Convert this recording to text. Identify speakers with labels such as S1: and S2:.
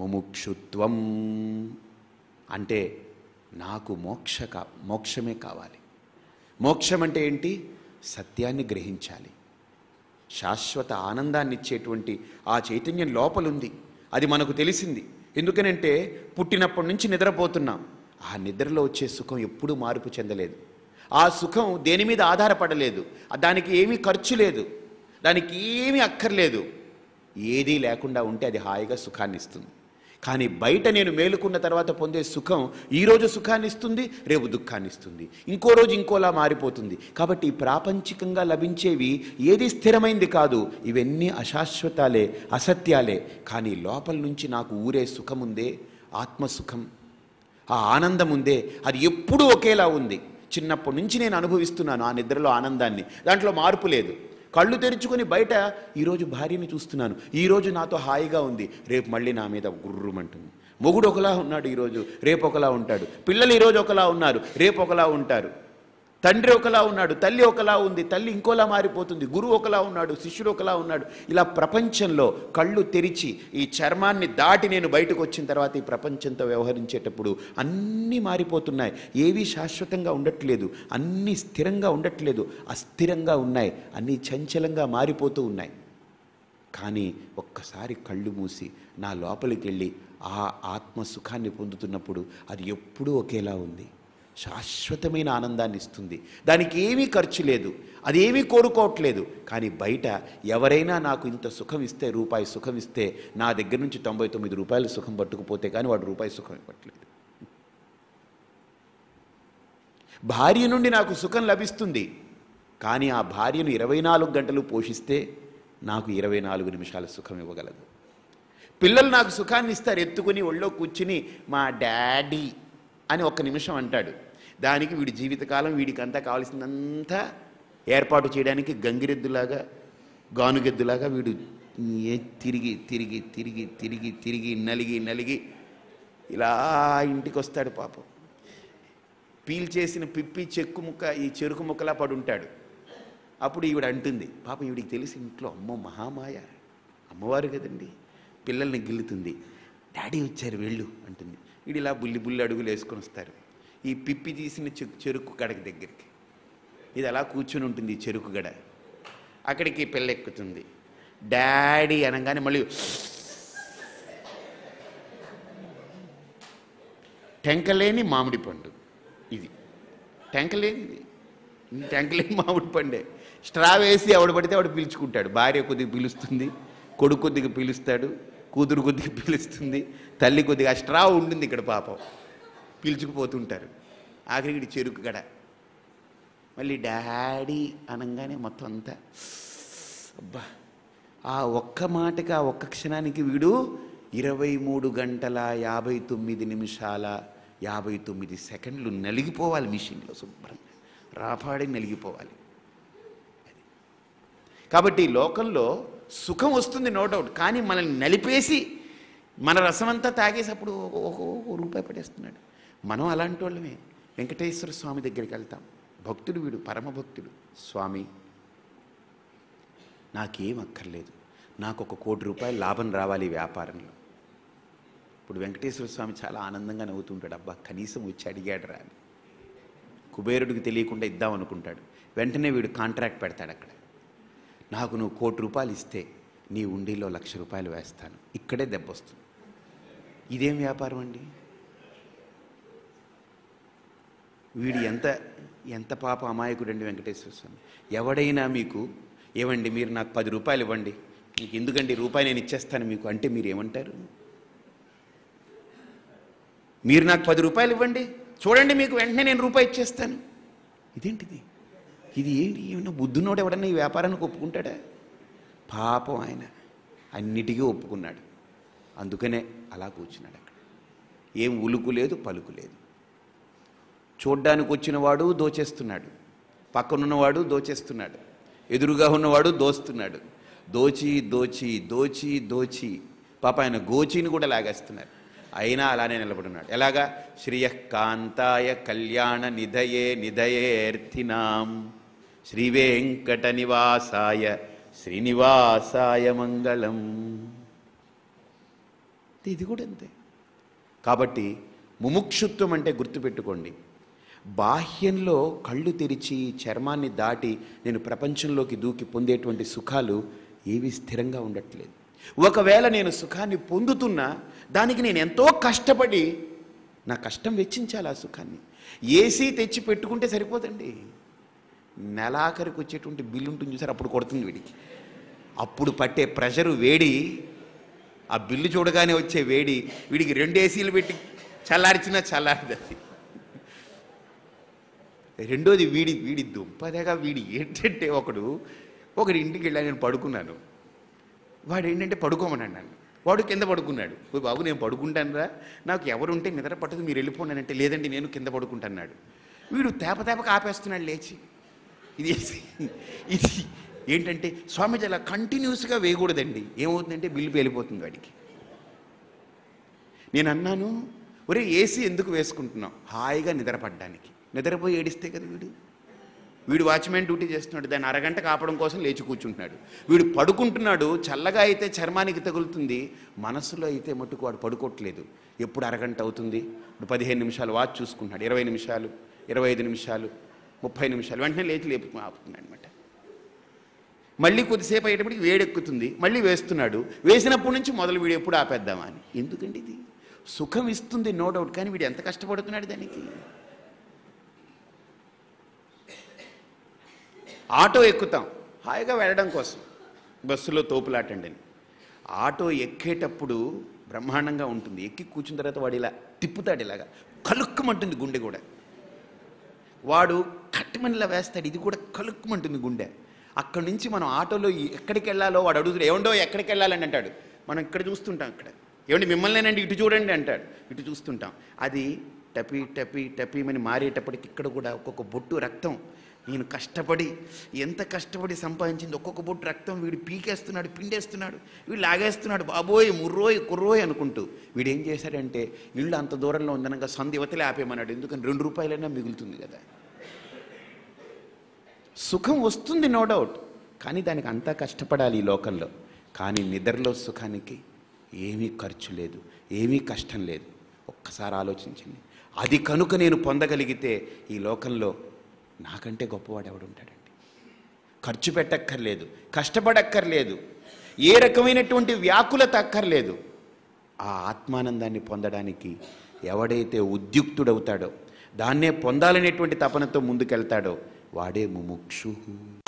S1: ముముక్షుత్వం అంటే నాకు మోక్ష కా మోక్షమే కావాలి మోక్షం అంటే ఏంటి సత్యాన్ని గ్రహించాలి శాశ్వత ఆనందాన్ని ఇచ్చేటువంటి ఆ చైతన్యం లోపలుంది అది మనకు తెలిసింది ఎందుకనంటే పుట్టినప్పటి నుంచి నిద్రపోతున్నాం ఆ నిద్రలో వచ్చే సుఖం ఎప్పుడూ మార్పు చెందలేదు ఆ సుఖం దేని మీద ఆధారపడలేదు దానికి ఏమీ ఖర్చు లేదు దానికి ఏమీ అక్కర్లేదు ఏదీ లేకుండా ఉంటే అది హాయిగా సుఖాన్ని ఇస్తుంది కానీ బయట నేను మేలుకున్న తర్వాత పొందే సుఖం ఈరోజు సుఖాన్ని ఇస్తుంది రేపు దుఃఖాన్ని ఇస్తుంది ఇంకో రోజు ఇంకోలా మారిపోతుంది కాబట్టి ఈ ప్రాపంచికంగా లభించేవి ఏది స్థిరమైంది కాదు ఇవన్నీ అశాశ్వతాలే అసత్యాలే కానీ లోపల నుంచి నాకు ఊరే సుఖం ఉందే ఆత్మసుఖం ఆ ఆనందం ఉందే అది ఎప్పుడూ ఒకేలా ఉంది చిన్నప్పటి నుంచి నేను అనుభవిస్తున్నాను ఆ నిద్రలో ఆనందాన్ని దాంట్లో మార్పు లేదు కళ్ళు తెరుచుకొని బయట ఈరోజు భార్యని చూస్తున్నాను ఈరోజు నాతో హాయిగా ఉంది రేపు మళ్ళీ నా మీద గుర్రుమంటుంది మొగుడు ఒకలా ఉన్నాడు ఈరోజు రేపు ఒకలా ఉంటాడు పిల్లలు ఈరోజు ఒకలా ఉన్నారు రేపు ఒకలా ఉంటారు తండ్రి ఒకలా ఉన్నాడు తల్లి ఒకలా ఉంది తల్లి ఇంకోలా మారిపోతుంది గురువు ఒకలా ఉన్నాడు శిష్యుడు ఒకలా ఉన్నాడు ఇలా ప్రపంచంలో కళ్ళు తెరిచి ఈ చర్మాన్ని దాటి నేను బయటకు వచ్చిన తర్వాత ఈ ప్రపంచంతో వ్యవహరించేటప్పుడు అన్నీ మారిపోతున్నాయి ఏవీ శాశ్వతంగా ఉండట్లేదు అన్నీ స్థిరంగా ఉండట్లేదు అస్థిరంగా ఉన్నాయి అన్నీ చంచలంగా మారిపోతూ ఉన్నాయి కానీ ఒక్కసారి కళ్ళు మూసి నా లోపలికి వెళ్ళి ఆ ఆత్మ సుఖాన్ని పొందుతున్నప్పుడు అది ఎప్పుడూ ఒకేలా ఉంది శాశ్వతమైన ఆనందాన్ని ఇస్తుంది దానికి ఏమీ ఖర్చు లేదు అదేమీ కోరుకోవట్లేదు కానీ బయట ఎవరైనా నాకు ఇంత సుఖం ఇస్తే రూపాయి సుఖం ఇస్తే నా దగ్గర నుంచి తొంభై తొమ్మిది రూపాయలు సుఖం పట్టుకుపోతే కానీ వాడు రూపాయి సుఖం ఇవ్వట్లేదు భార్య నుండి నాకు సుఖం లభిస్తుంది కానీ ఆ భార్యను ఇరవై నాలుగు గంటలు పోషిస్తే నాకు ఇరవై నాలుగు నిమిషాల సుఖం ఇవ్వగలదు పిల్లలు నాకు సుఖాన్ని ఇస్తారు ఎత్తుకుని ఒళ్ళో కూర్చుని మా డాడీ అని ఒక్క నిమిషం అంటాడు దానికి వీడి జీవితకాలం వీడికి అంతా కావాల్సిందంతా ఏర్పాటు చేయడానికి గంగిరెద్దులాగా గానుగెద్దులాగా వీడు ఏ తిరిగి తిరిగి తిరిగి తిరిగి తిరిగి నలిగి నలిగి ఇలా ఇంటికి వస్తాడు పాపం పీల్ చేసిన పిప్పి చెక్కు ముక్క ఈ చెరుకు ముక్కలా పడుంటాడు అప్పుడు ఈవిడ అంటుంది పాప ఈవిడికి తెలిసి ఇంట్లో అమ్మో మహామాయ అమ్మవారు కదండి పిల్లల్ని గిల్లుతుంది డాడీ వచ్చారు వెళ్ళు అంటుంది వీడు ఇలా బుల్లి బుల్లి అడుగులు వేసుకొని వస్తారు ఈ పిప్పి తీసిన చె- చెరుకు గడకి దగ్గరికి ఇది అలా కూర్చుని ఉంటుంది ఈ చెరుకు గడ అక్కడికి పిల్ల ఎక్కుతుంది డాడీ అనగానే మళ్ళీ టెంకలేని మామిడి పండు ఇది టెంకలేని ఇది ఈ టెంకలేని మామిడి పండే స్ట్రా వేసి ఎవడు పడితే వాడు పిలుచుకుంటాడు భార్య కొద్దిగా పిలుస్తుంది కొడుకు కొద్దిగా పిలుస్తాడు కూతురు కొద్దిగా పిలుస్తుంది తల్లి కొద్దిగా ఆ స్ట్రా ఉండింది ఇక్కడ పాపం పిలుచుకుపోతుంటారు ఆఖరికి ఇటు చెరుకు గడ మళ్ళీ డాడీ అనగానే మొత్తం అంతా అబ్బా ఆ ఒక్క మాటకి ఆ ఒక్క క్షణానికి వీడు ఇరవై మూడు గంటల యాభై తొమ్మిది నిమిషాల యాభై తొమ్మిది సెకండ్లు నలిగిపోవాలి మిషన్లో శుభ్రంగా రాపాడి నలిగిపోవాలి అది. కాబట్టి ఈ లోకంలో సుఖం వస్తుంది నో డౌట్ కానీ మనల్ని నలిపేసి మన రసమంతా తాగేసి అప్పుడు ఒక- ఒక ఒక రూపాయి పడేస్తున్నాడు మనం అలాంటి వాళ్ళమే వెంకటేశ్వర స్వామి దగ్గరికి వెళ్తాం భక్తుడు వీడు పరమభక్తుడు స్వామి నాకేం అక్కర్లేదు నాకు ఒక కోటి రూపాయలు లాభం రావాలి ఈ వ్యాపారంలో ఇప్పుడు వెంకటేశ్వర స్వామి చాలా ఆనందంగా నవ్వుతుంటాడు అబ్బా కనీసం వచ్చి అడిగాడు రా అని కుబేరుడికి తెలియకుండా ఇద్దాం అనుకుంటాడు వెంటనే వీడు కాంట్రాక్ట్ పెడతాడు అక్కడ నాకు నువ్వు కోటి రూపాయలు ఇస్తే నీ ఉండిలో లక్ష రూపాయలు వేస్తాను ఇక్కడే దెబ్బ వస్తుంది ఇదేం వ్యాపారం అండి వీడు ఎంత ఎంత పాప అమాయకుడండి వెంకటేశ్వర స్వామి ఎవడైనా మీకు ఏమండి మీరు నాకు పది రూపాయలు ఇవ్వండి మీకు ఎందుకండి రూపాయి నేను ఇచ్చేస్తాను మీకు అంటే మీరు ఏమంటారు మీరు నాకు పది రూపాయలు ఇవ్వండి చూడండి మీకు వెంటనే నేను రూపాయి ఇచ్చేస్తాను ఇదేంటిది ఇది ఏంటి ఏమన్నా బుద్ధునోడు ఎవడన్నా ఈ వ్యాపారానికి ఒప్పుకుంటాడా పాపం ఆయన అన్నిటికీ ఒప్పుకున్నాడు అందుకనే అలా కూర్చున్నాడు అక్కడ ఏం ఉలుకు లేదు పలుకు లేదు చూడ్డానికి వచ్చినవాడు దోచేస్తున్నాడు పక్కనున్నవాడు దోచేస్తున్నాడు ఎదురుగా ఉన్నవాడు దోస్తున్నాడు దోచి దోచి దోచి దోచి పాప ఆయన గోచిని కూడా లాగేస్తున్నారు అయినా అలానే నిలబడున్నాడు ఎలాగా శ్రియకాంతాయ కళ్యాణ నిధయే నిధయేర్థినాం శ్రీ వెంకట నివాసాయ శ్రీనివాసాయ మంగళం ఇది కూడా అంతే కాబట్టి ముముక్షుత్వం అంటే గుర్తుపెట్టుకోండి బాహ్యంలో కళ్ళు తెరిచి చర్మాన్ని దాటి నేను ప్రపంచంలోకి దూకి పొందేటువంటి సుఖాలు ఏవి స్థిరంగా ఉండట్లేదు ఒకవేళ నేను సుఖాన్ని పొందుతున్నా దానికి నేను ఎంతో కష్టపడి నా కష్టం వెచ్చించాలి ఆ సుఖాన్ని ఏసీ తెచ్చి పెట్టుకుంటే సరిపోదండి నెలాఖరికి వచ్చేటువంటి బిల్లు ఉంటుంది చూసారు అప్పుడు కొడుతుంది వీడికి అప్పుడు పట్టే ప్రెషరు వేడి ఆ బిల్లు చూడగానే వచ్చే వేడి వీడికి రెండు ఏసీలు పెట్టి చల్లార్చినా చల్లారదు అది రెండోది వీడి వీడి దుంపదగా వీడి ఏంటంటే ఒకడు ఒకడి ఇంటికి వెళ్ళా నేను పడుకున్నాను వాడు ఏంటంటే పడుకోమన్నాడు నన్ను వాడు కింద పడుకున్నాడు ఓ బాబు నేను పడుకుంటానురా నాకు ఎవరు ఉంటే నిద్ర పట్టదు మీరు వెళ్ళిపోన్నానంటే లేదండి నేను కింద పడుకుంటున్నాడు వీడు తేప తేపక ఆపేస్తున్నాడు లేచి ఇది ఇది ఏంటంటే స్వామీజీ అలా కంటిన్యూస్గా వేయకూడదండి ఏమవుతుందంటే బిల్లు వెళ్ళిపోతుంది వాడికి నేను అన్నాను ఒరే ఏసీ ఎందుకు వేసుకుంటున్నావు హాయిగా నిద్రపడ్డానికి నిద్రపోయి ఏడిస్తే కదా వీడు వీడు వాచ్మెన్ డ్యూటీ చేస్తున్నాడు దాన్ని అరగంట కాపడం కోసం లేచి కూర్చుంటున్నాడు వీడు పడుకుంటున్నాడు చల్లగా అయితే చర్మానికి తగులుతుంది మనసులో అయితే మట్టుకు వాడు పడుకోవట్లేదు ఎప్పుడు అరగంట అవుతుంది ఇప్పుడు పదిహేను నిమిషాలు వాచ్ చూసుకుంటున్నాడు ఇరవై నిమిషాలు ఇరవై ఐదు నిమిషాలు ముప్పై నిమిషాలు వెంటనే లేచి లేపు ఆపుతున్నాడు అనమాట మళ్ళీ కొద్దిసేపు అయ్యేటప్పటికి వేడెక్కుతుంది మళ్ళీ వేస్తున్నాడు వేసినప్పటి నుంచి మొదలు వీడు ఎప్పుడు ఆపేద్దామా అని ఎందుకండి ఇది సుఖం ఇస్తుంది నో డౌట్ కానీ వీడు ఎంత కష్టపడుతున్నాడు దానికి ఆటో ఎక్కుతాం హాయిగా వెళ్ళడం కోసం బస్సులో తోపులాటండి అని ఆటో ఎక్కేటప్పుడు బ్రహ్మాండంగా ఉంటుంది ఎక్కి కూర్చున్న తర్వాత వాడు ఇలా తిప్పుతాడు ఇలాగా కలుక్కుమంటుంది గుండె కూడా వాడు కట్టుమనిలా వేస్తాడు ఇది కూడా కలుక్కుమంటుంది గుండె అక్కడి నుంచి మనం ఆటోలో ఎక్కడికి వెళ్ళాలో వాడు అడుగుతాడు ఏమండో ఎక్కడికి వెళ్ళాలని అంటాడు మనం ఇక్కడ చూస్తుంటాం ఇక్కడ ఏమండి మిమ్మల్నేనండి ఇటు చూడండి అంటాడు ఇటు చూస్తుంటాం అది టపి టపి టపీమని మారేటప్పటికి ఇక్కడ కూడా ఒక్కొక్క బొట్టు రక్తం నేను కష్టపడి ఎంత కష్టపడి సంపాదించింది ఒక్కొక్క బొట్టు రక్తం వీడు పీకేస్తున్నాడు పిండేస్తున్నాడు వీడు లాగేస్తున్నాడు బాబోయ్ ముర్రోయ్ కుర్రోయ్ అనుకుంటూ వీడు ఏం చేశాడంటే ఇల్లు అంత దూరంలో ఉందనగా సంధి యువతలే ఆపేయమన్నాడు ఎందుకని రెండు రూపాయలైనా మిగులుతుంది కదా సుఖం వస్తుంది నో డౌట్ కానీ దానికి అంతా కష్టపడాలి ఈ లోకంలో కానీ నిద్రలో సుఖానికి ఏమీ ఖర్చు లేదు ఏమీ కష్టం లేదు ఒక్కసారి ఆలోచించండి అది కనుక నేను పొందగలిగితే ఈ లోకంలో నాకంటే గొప్పవాడు ఎవడుంటాడండి ఖర్చు పెట్టక్కర్లేదు కష్టపడక్కర్లేదు ఏ రకమైనటువంటి వ్యాకులత అక్కర్లేదు ఆ ఆత్మానందాన్ని పొందడానికి ఎవడైతే ఉద్యుక్తుడవుతాడో దాన్నే పొందాలనేటువంటి తపనతో ముందుకెళ్తాడో వాడే ముముక్షు